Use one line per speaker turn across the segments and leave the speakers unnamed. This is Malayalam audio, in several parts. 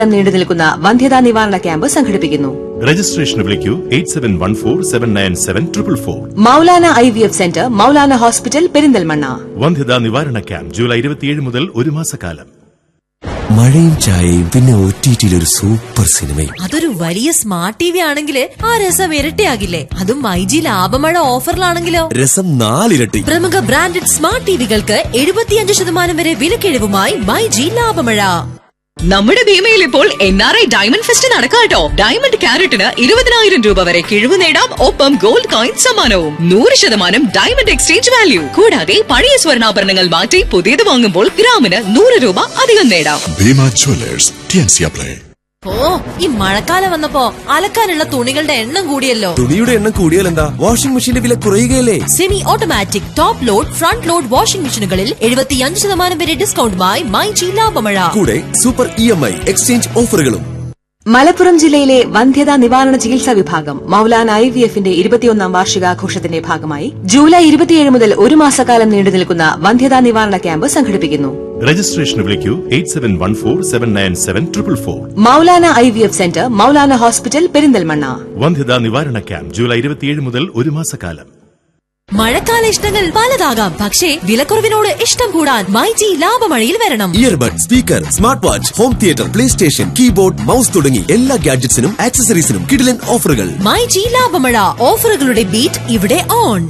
നീണ്ടു നിൽക്കുന്ന വന്ധ്യതാ നിവാരണ ക്യാമ്പ് സംഘടിപ്പിക്കുന്നു
രജിസ്ട്രേഷന് വിളിക്കൂ eight seven one four seven nine seven triple four
Maulana I V F centre Maulana hospital Perinthalmanna
വന്ധ്യതാ നിവാരണ ക്യാമ്പ് ജൂലൈ ഇരുപത്തിയേഴ് മുതൽ ഒരു മാസക്കാലം
മഴയും ചായയും പിന്നെ ഒ ടി ഒരു സൂപ്പർ സിനിമയും
അതൊരു വലിയ സ്മാർട്ട് ടി വി ആണെങ്കിൽ ആ രസം ഇരട്ടിയാകില്ലേ അതും മൈജി ലാഭമഴ ഓഫറിലാണെങ്കിലോ
രസം നാലിരട്ടി
പ്രമുഖ ബ്രാൻഡഡ് സ്മാർട്ട് ടിവികൾക്ക് എഴുപത്തിയഞ്ച് ശതമാനം വരെ വിലക്കിഴിവുമായി മൈജി ലാഭമഴ
നമ്മുടെ ഭീമയിൽ ഇപ്പോൾ N R I diamond fest നടക്കാട്ടോ ഡയമണ്ട് ക്യാരറ്റിന് ഇരുപതിനായിരം രൂപ വരെ കിഴിവ് നേടാം ഒപ്പം ഗോൾഡ് കോയിൻ സമ്മാനവും നൂറ് ശതമാനം ഡയമണ്ട് എക്സ്ചേഞ്ച് വാല്യൂ കൂടാതെ പഴയ സ്വർണ്ണാഭരണങ്ങൾ മാറ്റി പുതിയത് വാങ്ങുമ്പോൾ ഗ്രാമിന് നൂറ് രൂപ അധികം നേടാം
ഭീമ ജ്വല്ലേഴ്സ് ടിയൻസിയ പ്ലേ
ഓ ഈ മഴക്കാലം വന്നപ്പോ അലക്കാനുള്ള തുണികളുടെ എണ്ണം കൂടിയല്ലോ
തുണിയുടെ എണ്ണം കൂടിയാൽ എന്താ വാഷിംഗ് മെഷീന്റെ വില കുറയുകയല്ലേ
semi automatic top load front load washing മെഷീനുകളിൽ എഴുപത്തിയഞ്ച് ശതമാനം വരെ ഡിസ്കൗണ്ടുമായി മൈജി ലാഭമഴ
കൂടെ super E M I exchange ഓഫറുകളും
മലപ്പുറം ജില്ലയിലെ വന്ധ്യതാ നിവാരണ ചികിത്സാ വിഭാഗം മൌലാന ഐ വി എഫിന്റെ ഇരുപത്തിയൊന്നാം വാർഷികാഘോഷത്തിന്റെ ഭാഗമായി ജൂലൈ ഇരുപത്തിയേഴ് മുതൽ ഒരു മാസക്കാലം നീണ്ടു നിൽക്കുന്ന വന്ധ്യതാ നിവാരണ ക്യാമ്പ് സംഘടിപ്പിക്കുന്നു
രജിസ്ട്രേഷന് വിളിക്കൂ eight seven one four seven nine seven triple four
Maulana I V F centre Maulana hospital Perinthalmanna
വന്ധ്യതാ നിവാരണ ക്യാമ്പ് ജൂലൈ ഇരുപത്തിയേഴ് മുതൽ ഒരു മാസക്കാലം
മഴക്കാല ഇഷ്ടങ്ങൾ പലതാകാം പക്ഷേ വിലക്കുറവിനോട് ഇഷ്ടം കൂടാൻ മൈജി ലാഭമഴയിൽ വരണം
earbud speaker smart watch home theatre play station keyboard mouse തുടങ്ങി എല്ലാ ഗാഡ്ജറ്റ്സിനും ആക്സസറീസിനും കിടിലൻ ഓഫറുകൾ
മൈജി ലാഭമഴ ഓഫറുകളുടെ ബീറ്റ് ഇവിടെ ഓൺ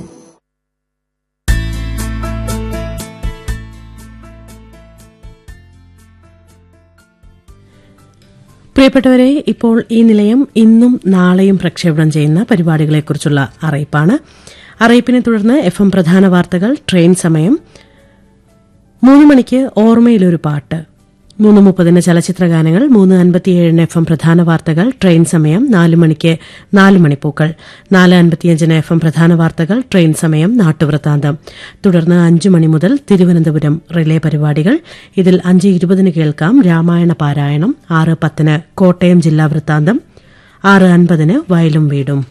പ്രിയപ്പെട്ടവരെ ഇപ്പോൾ ഈ നിലയം ഇന്നും നാളെയും പ്രക്ഷേപണം ചെയ്യുന്ന പരിപാടികളെക്കുറിച്ചുള്ള അറിയിപ്പാണ് അറിയിപ്പിനെ തുടർന്ന് എഫ് എം പ്രധാന വാർത്തകൾ ട്രെയിൻ സമയം മൂന്ന് മണിക്ക് ഓർമ്മയിലൊരു പാട്ട് മൂന്ന് മുപ്പതിന് ചലച്ചിത്ര ഗാനങ്ങൾ മൂന്ന് അൻപത്തിയേഴിന് എഫ് എം പ്രധാന വാർത്തകൾ ട്രെയിൻ സമയം നാല് മണിക്ക് നാല് മണിപ്പൂക്കൾ നാല് അൻപത്തിയഞ്ചിന് എഫ് എം പ്രധാന വാർത്തകൾ ട്രെയിൻ സമയം നാട്ടുവൃത്താന്തം തുടർന്ന് അഞ്ചു മണി മുതൽ തിരുവനന്തപുരം റിലേ പരിപാടികൾ ഇതിൽ അഞ്ച് ഇരുപതിന് കേൾക്കാം രാമായണ പാരായണം ആറ് പത്തിന് കോട്ടയം ജില്ലാ വൃത്താന്തം ആറ് അൻപതിന് വയലും വീടും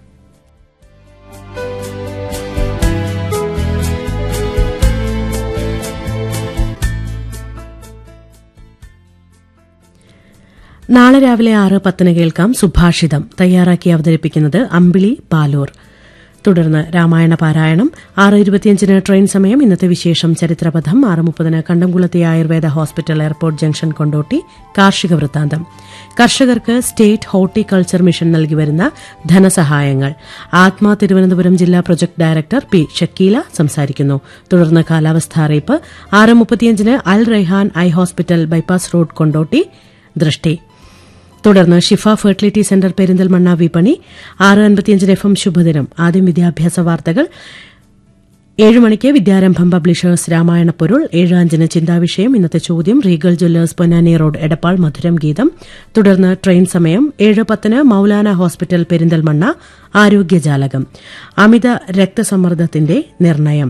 നാളെ രാവിലെ ആറ് പത്തിന് കേൾക്കാം സുഭാഷിതം തയ്യാറാക്കി അവതരിപ്പിക്കുന്നത് അമ്പിളി പാലൂർ തുടർന്ന് രാമായണ പാരായണം ആറ് ഇരുപത്തിയഞ്ചിന് ട്രെയിൻ സമയം ഇന്നത്തെ വിശേഷം ചരിത്രപഥം ആറ് മുപ്പതിന് കണ്ടംകുളത്തെ Ayurveda hospital airport junction Kondotty കാർഷിക വൃത്താന്തം കർഷകർക്ക് സ്റ്റേറ്റ് ഹോർട്ടിക്കൾച്ചർ മിഷൻ നൽകി വരുന്ന ധനസഹായങ്ങൾ ആത്മാ തിരുവനന്തപുരം ജില്ലാ പ്രൊജക്ട് ഡയറക്ടർ പി ഷക്കീല സംസാരിക്കുന്നു തുടർന്ന് കാലാവസ്ഥാ അറിയിപ്പ് ആറ് മുപ്പത്തിയഞ്ചിന് Al Raihan eye hospital bypass road Kondotty ദൃഷ്ടി തുടർന്ന് ഷിഫ ഫെർട്ടിലിറ്റി സെന്റർ പെരിന്തൽമണ്ണ വിപണി ആറ് അൻപത്തിയഞ്ചിന് എഫ് എം ശുഭദിനം ആദ്യം വിദ്യാഭ്യാസ വാർത്തകൾ ഏഴ് മണിക്ക് വിദ്യാരംഭം പബ്ലിഷേഴ്സ് രാമായണ പൊരുൾ ഏഴ് അഞ്ചിന് ചിന്താവിഷയം ഇന്നത്തെ ചോദ്യം Regal jewellers Ponnani road Edappal മധുരം ഗീതം തുടർന്ന് ട്രെയിൻ സമയം ഏഴ് പത്തിന് മൌലാന ഹോസ്പിറ്റൽ പെരിന്തൽമണ്ണ ആരോഗ്യജാലകം അമിത രക്തസമ്മർദ്ദത്തിന്റെ നിർണയം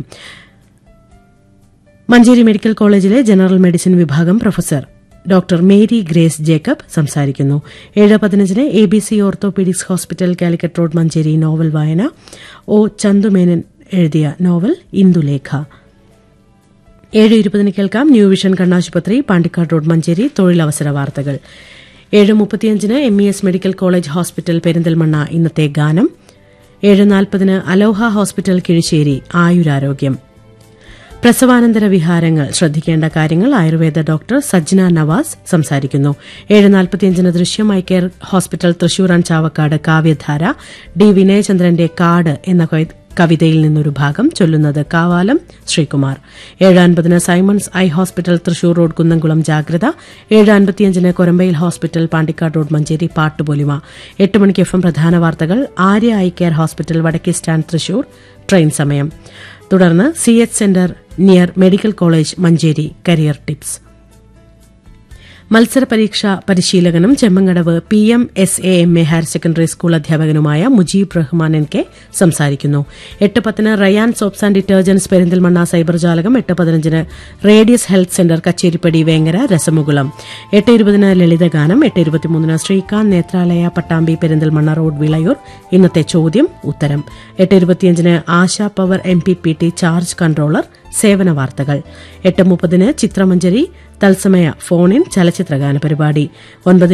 Manjeri medical college general medicine വിഭാഗം professor doctor Mary Grace Jacob സംസാരിക്കുന്നു ഏഴ് പതിനഞ്ചിന് A B C orthopaedics hospital Calicut road Manjeri novel വായന ഒ ചന്തുമേനൻ എഴുതിയ നോവൽ ഇന്ദുലേഖ ഏഴ് ഇരുപതിന് കേൾക്കാം ന്യൂ വിഷൻ കണ്ണാശുപത്രി പാണ്ടിക്കാട് റോഡ് മഞ്ചേരി തൊഴിലവസര വാർത്തകൾ ഏഴ് മുപ്പത്തിയഞ്ചിന് M E S medical college hospital Perinthalmanna ഇന്നത്തെ ഗാനം ഏഴ് നാൽപ്പതിന് അലോഹ ഹോസ്പിറ്റൽ കിഴിശ്ശേരി ആയുരാരോഗ്യം പ്രസവാനന്തര വിഹാരങ്ങൾ ശ്രദ്ധിക്കേണ്ട കാര്യങ്ങൾ ആയുർവേദ ഡോക്ടർ സജ്ന നവാസ് സംസാരിക്കുന്നു ഏഴ് നാൽപ്പത്തിയഞ്ചിന് Drishyam eye care hospital Thrissur and Chavakkad കാവ്യധാര ഡി വിനയചന്ദ്രന്റെ കാട് എന്ന കവി- കവിതയിൽ നിന്നൊരു ഭാഗം ചൊല്ലുന്നത് കാവാലം ശ്രീകുമാർ ഏഴ് അൻപതിന് Simons eye hospital Thrissur road Kunnamkulam ജാഗ്രത ഏഴ് അൻപത്തിയഞ്ചിന് കൊരമ്പയിൽ ഹോസ്പിറ്റൽ പാണ്ടിക്കാട് റോഡ് മഞ്ചേരി പാട്ടുപൊലിമ എട്ട് മണിക്ക് എഫ് എം പ്രധാന വാർത്തകൾ ആര്യ ഐ കെയർ ഹോസ്പിറ്റൽ വടക്കേ സ്റ്റാൻഡ് തൃശൂർ ട്രെയിൻ സമയം തുടർന്ന് C H centre near medical college Manjeri career tips മത്സര പരീക്ഷാ പരിശീലകനും Chemmankadavu P M S A M A higher secondary school അധ്യാപകനുമായ മുജീബ് റഹ്മാൻ എൻ കെ സംസാരിക്കുന്നു എട്ട് പത്തിന് Rayan soaps and detergents Perinthalmanna cyber ജാലകം എട്ട് പതിനഞ്ചിന് Radius health centre Kacheripady Vengara രസമുകുളം എട്ട് ഇരുപതിന് ലളിതഗാനം എട്ട് ഇരുപത്തിമൂന്നിന് ശ്രീകാന്ത് നേത്രാലയ പട്ടാമ്പി പെരിന്തൽമണ്ണ റോഡ് വിളയൂർ ഇന്നത്തെ ചോദ്യം ഉത്തരം എട്ട് ഇരുപത്തിയഞ്ചിന് Asha power M P P T charge controller സേവന വാർത്തകൾ എട്ട് മുപ്പതിന് ചിത്രമഞ്ജരി തത്സമയ ഫോണിൻ ചലച്ചിത്രഗാന പരിപാടി ഒൻപത്